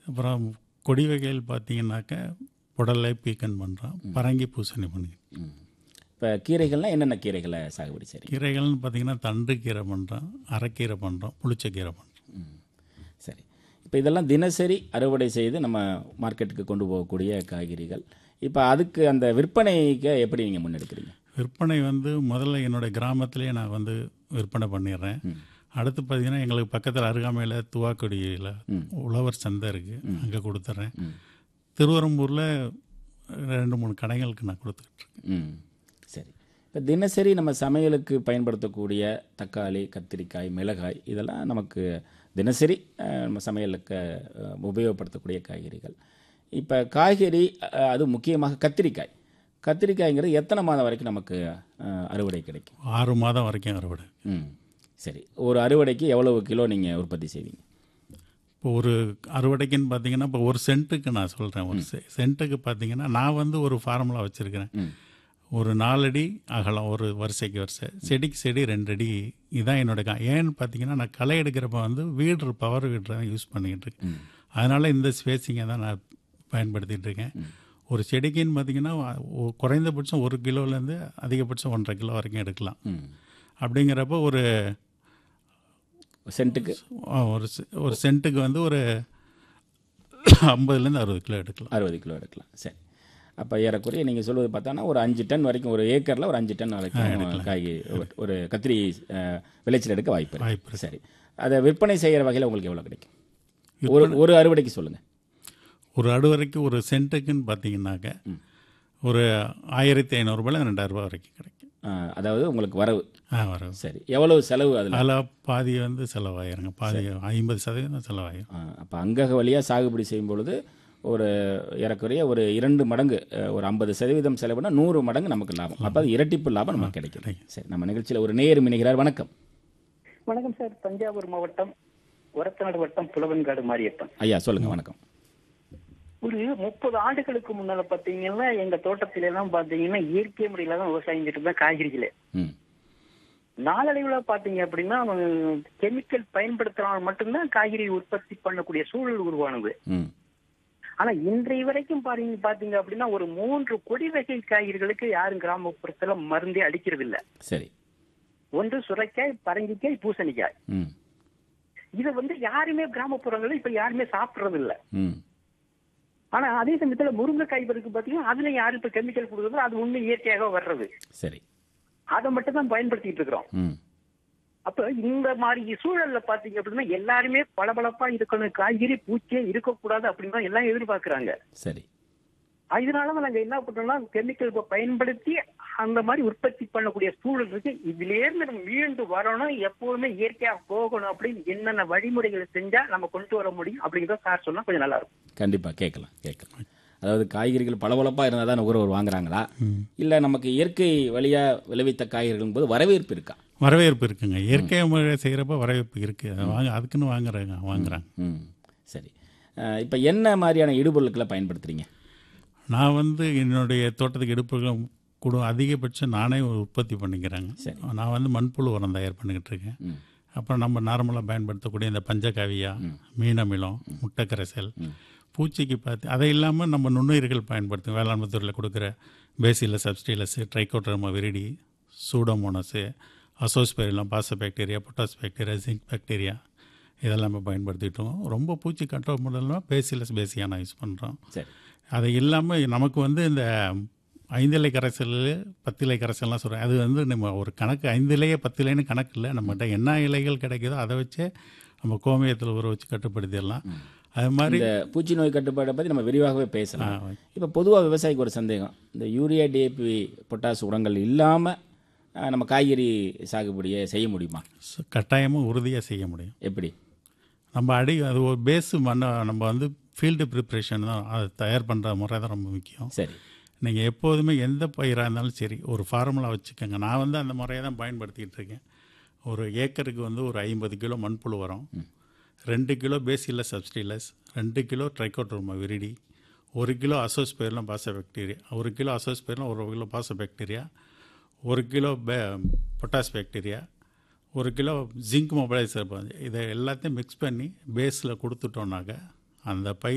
அப்புறம் கொடி வகைகள் பார்த்தீங்கன்னாக்க புடலை பீக்கன் பண்ணுறோம் பரங்கி பூசணி பண்ணி ம் இப்போ கீரைகள்லாம் என்னென்ன கீரைகளை சாகுபடி செய்றீங்க கீரைகள்னு பார்த்தீங்கன்னா தண்டு கீரை பண்ணுறோம் அரைக்கீரை பண்ணுறோம் புளிச்சக்கீரை பண்ணுறோம் ம் சரி இப்போ இதெல்லாம் தினசரி அறுவடை செய்து நம்ம மார்க்கெட்டுக்கு கொண்டு போகக்கூடிய காய்கறிகள் இப்போ அதுக்கு அந்த விற்பனைக்கு எப்படி நீங்கள் முன்னெடுக்கிறீங்க விற்பனை வந்து முதல்ல என்னுடைய கிராமத்திலேயே நான் வந்து விற்பனை பண்ணிடுறேன் அடுத்து பார்த்தீங்கன்னா எங்களுக்கு பக்கத்தில் அருகாமையில் துவாக்குடியில் உழவர் சந்தை இருக்குது அங்கே கொடுத்துட்றேன் ம் திருவரம்பூரில் ரெண்டு மூணு கடைகளுக்கு நான் கொடுத்துக்கிட்டு இருக்கேன் ம் சரி இப்போ தினசரி நம்ம சமையலுக்கு பயன்படுத்தக்கூடிய தக்காளி கத்திரிக்காய் மிளகாய் இதெல்லாம் நமக்கு தினசரி அஹ், நம்ம சமையலுக்கு அஹ், உபயோகப்படுத்தக்கூடிய காய்கறிகள் இப்போ காய்கறி அஹ், அது முக்கியமாக கத்திரிக்காய் கத்திரிக்காய்ங்கிறது எத்தனை மாதம் வரைக்கும் நமக்கு அஹ், அறுவடை கிடைக்கும் ஆறு மாதம் வரைக்கும் அறுவடை ம் சரி ஒரு அறுவடைக்கு எவ்வளவு கிலோ நீங்கள் உற்பத்தி செய்வீங்க இப்போ ஒரு அறுவடைக்குன்னு பார்த்தீங்கன்னா இப்போ ஒரு சென்ட்டுக்கு நான் சொல்கிறேன் ஒரு செ சென்ட்டுக்கு பார்த்தீங்கன்னா நான் வந்து ஒரு ஃபார்முலா வச்சுருக்கிறேன் ம் ஒரு நாலடி அகலம் ஒரு வரிசைக்கு வரிசை செடிக்கு செடி ரெண்டு அடி இதான் என்னோட கா ஏன்னு பார்த்தீங்கன்னா நான் களை எடுக்கிறப்ப வந்து வீடு பவர் வீடு தான் யூஸ் பண்ணிக்கிட்டு இருக்கேன் அதனால் இந்த ஸ்பேஸிங்கை தான் நான் பயன்படுத்திகிட்டு இருக்கேன் ஒரு செடிக்குன்னு பார்த்தீங்கன்னா ஒ- குறைந்தபட்சம் ஒரு கிலோலேருந்து அதிகபட்சம் ஒன்றரை கிலோ வரைக்கும் எடுக்கலாம் ம் அப்படிங்கிறப்ப ஒரு சென்ட்டுக்கு ஆ, ஒரு செ- ஒரு சென்ட்டுக்கு வந்து ஒரு ஐம்பதுலேருந்து அறுபது கிலோ எடுக்கலாம் அறுபது கிலோ எடுக்கலாம் சரி அப்போ ஏறக்குறைய நீங்கள் சொல்வது பார்த்தோன்னா ஒரு அஞ்சு டன் வரைக்கும் ஒரு ஏக்கரில் ஒரு அஞ்சு டன் வரைக்கும் காய்கறி ஒரு- ஒரு கத்திரி அஹ், விளைச்சல் எடுக்க வாய்ப்பு இருக்கு. வாய்ப்பு சரி அதை விற்பனை செய்கிற வகையில் உங்களுக்கு எவ்வளோ கிடைக்கும் ஒரு ஒரு அறுவடைக்கு சொல்லுங்கள் ஒரு அடுவரைக்கு ஒரு சென்ட்டுக்குன்னு பார்த்தீங்கன்னாக்க ஒரு ஆயிரத்தி ஐநூறுரூபாயில் ரெண்டாயிரரூபா வரைக்கும் கிடைக்கும் அதாவது உங்களுக்கு வரவு ஆ வரும் சரி எவ்வளவு செலவு அதில் அதில் பாதி வந்து செலவாயிருங்க பாதி ஐம்பது சதவீதம் செலவாயிரும் அப்போ அங்கக வழியாக சாகுபடி செய்யும் பொழுது ஒரு ஏறக்குறைய ஒரு இரண்டு மடங்கு அஹ், ஒரு ஐம்பது சதவீதம் செலவுனா நூறு மடங்கு நமக்கு லாபம் அப்போ அது இரட்டிப்பு லாபம் நமக்கு கிடைக்கும் சரி நம்ம நிகழ்ச்சியில் ஒரு நேர் இணைகிறார் வணக்கம் வணக்கம் சார் தஞ்சாவூர் மாவட்டம் ஒரத்தநாடு வட்டம் புலவன்காடு மாரியப்பன் ஐயா சொல்லுங்கள் வணக்கம் ஒரு முப்பது ஆண்டுகளுக்கு முன்னால பாத்தீங்கன்னா எங்க தோட்டத்தில எல்லாம் பாத்தீங்கன்னா இயற்கை முறையில தான் விவசாயம் செஞ்சுட்டு தான் காய்கறிகளே ம் நாளடைவுல பாத்தீங்க அப்படின்னா கெமிக்கல் பயன்படுத்தினால் மட்டும்தான் காய்கறி உற்பத்தி பண்ணக்கூடிய சூழல் உருவானது ம் ஆனா இன்றைய வரைக்கும் பாருங்க பாத்தீங்க அப்படின்னா ஒரு மூன்று கொடி வகை காய்கறிகளுக்கு யாரும் கிராமப்புறத்துல மருந்தே அடிக்கிறது இல்ல சரி ஒன்று சுரைக்காய் பரங்கிக்காய் பூசணிக்காய் ம் இதை வந்து யாருமே கிராமப்புறங்கள்ல இப்ப யாருமே சாப்பிடுறது இல்ல ம் ஆனா அதே சமயத்துல முருங்கைக்காய் இருக்கு பாத்தீங்கன்னா அதுல யாரும் இப்ப கெமிக்கல் கொடுக்குறது அது உண்மை இயற்கையாக வர்றது சரி அதை மட்டும் தான் பயன்படுத்திட்டு இருக்கிறோம் ம் அப்ப இந்த மாதிரி சூழல்ல பாத்தீங்க அப்படின்னா எல்லாருமே பளபளப்பா இருக்கணும் காய்கறி பூச்சியே இருக்கக்கூடாது அப்படின்னு தான் எல்லாம் எதிர்பார்க்கறாங்க சரி அதனாலதான் நாங்க என்ன பண்றோம்னா கெமிக்கல் பயன்படுத்தி அந்த மாதிரி உற்பத்தி பண்ணக்கூடிய சூழல் இருக்கு இதுல இருந்து நம்ம மீண்டு வரணும் எப்போதுமே இயற்கையா போகணும் அப்படின்னு என்னென்ன வழிமுறைகளை செஞ்சா நம்ம கொண்டு வர முடியும் அப்படிங்கிறத சார் சொன்னா கொஞ்சம் நல்லா இருக்கும் கண்டிப்பாக கேட்கலாம் கேட்கலாம் அதாவது காய்கறிகள் பளபளப்பாக இருந்தால் தான் நுகர்வோர் வாங்குறாங்களா இல்லை நமக்கு இயற்கை வழியாக விளைவித்த காய்கறிகள் போது வரவேற்பு இருக்கா வரவேற்பு இருக்குங்க இயற்கை முறை செய்கிறப்ப வரவேற்பு இருக்குது அதை வாங்க அதுக்குன்னு வாங்குறாங்க வாங்குறாங்க ம் சரி இப்போ என்ன மாதிரியான இடுபொருட்களை பயன்படுத்துறீங்க நான் வந்து என்னுடைய தோட்டத்துக்கு எடுப்புகள் கூட அதிகபட்சம் நானே உற்பத்தி பண்ணிக்கிறேங்க சரி. நான் வந்து மண்புழு உரம் தயார் பண்ணிக்கிட்டு இருக்கேன் ம் அப்புறம் நம்ம நார்மலாக பயன்படுத்தக்கூடிய இந்த பஞ்சகாவியா மீனமிலம் முட்டைக்கரைசல் பூச்சிக்கு பார்த்து அதை இல்லாமல் நம்ம நுண்ணுயிர்கள் பயன்படுத்தும் வேளாண்மை துறையில் கொடுக்குற bacillus subtilis trichoderma viride pseudomonas azospirillum phospho bacteria potash bacteria zinc bacteria இதெல்லாம் நம்ம பயன்படுத்திட்டோம் ரொம்ப பூச்சி கண்ட்ரோல் பண்ணலாம் பேசிலஸ் பேசியாக நான் யூஸ் பண்ணுறோம் சரி அது இல்லாமல் நமக்கு வந்து இந்த ஐந்திலை கரைசல் பத்திலை கரைசல்லாம் சொல்கிறேன் அது வந்து நம்ம ஒரு கணக்கு ஐந்திலையே பத்திலைன்னு கணக்கு இல்லை நம்மகிட்ட என்ன இலைகள் கிடைக்குதோ அதை வச்சே நம்ம கோமியத்தில் ஊற வச்சு கட்டுப்படுத்திடலாம் அது மாதிரி இந்த பூச்சி நோய் கட்டுப்பாடை பற்றி நம்ம விரிவாகவே பேசலாம் இப்போ பொதுவாக விவசாயிக்கு ஒரு சந்தேகம் இந்த யூரியா டிஏபி பொட்டாஸ் உரங்கள் இல்லாமல் நம்ம காய்கறி சாகுபடியை செய்ய முடியுமா ச- கட்டாயமும் உறுதியாக செய்ய முடியும் எப்படி நம்ம அடி அது ஒரு பேஸு மண்ணை நம்ம வந்து ஃபீல்டு ப்ரிப்ரேஷன் தான் அதை தயார் பண்ணுற முறை தான் ரொம்ப முக்கியம் சரி நீங்கள் எப்போதுமே எந்த பயிராக இருந்தாலும் சரி ஒரு ஃபார்முலா வச்சுக்கோங்க நான் வந்து அந்த முறையை தான் பயன்படுத்திகிட்டு இருக்கேன் ஒரு ஏக்கருக்கு வந்து ஒரு ஐம்பது கிலோ மண்புழு வரும் ரெண்டு கிலோ பேசிலஸ் சப்ஸ்டிலஸ் ரெண்டு கிலோ ட்ரைகோட்ரோமா விரிடி ஒரு கிலோ அசோஸ்பெயர்லாம் பாச பாக்டீரியா ஒரு கிலோ அசோஸ்பெயர்லாம் ஒரு கிலோ பாச பாக்டீரியா ஒரு கிலோ பே பொட்டாஸ் பாக்டீரியா ஒரு கிலோ ஜிங்க் மொபைலைசர் இதை எல்லாத்தையும் மிக்ஸ் பண்ணி பேஸில் கொடுத்துட்டோன்னாக்க அந்த பயிர்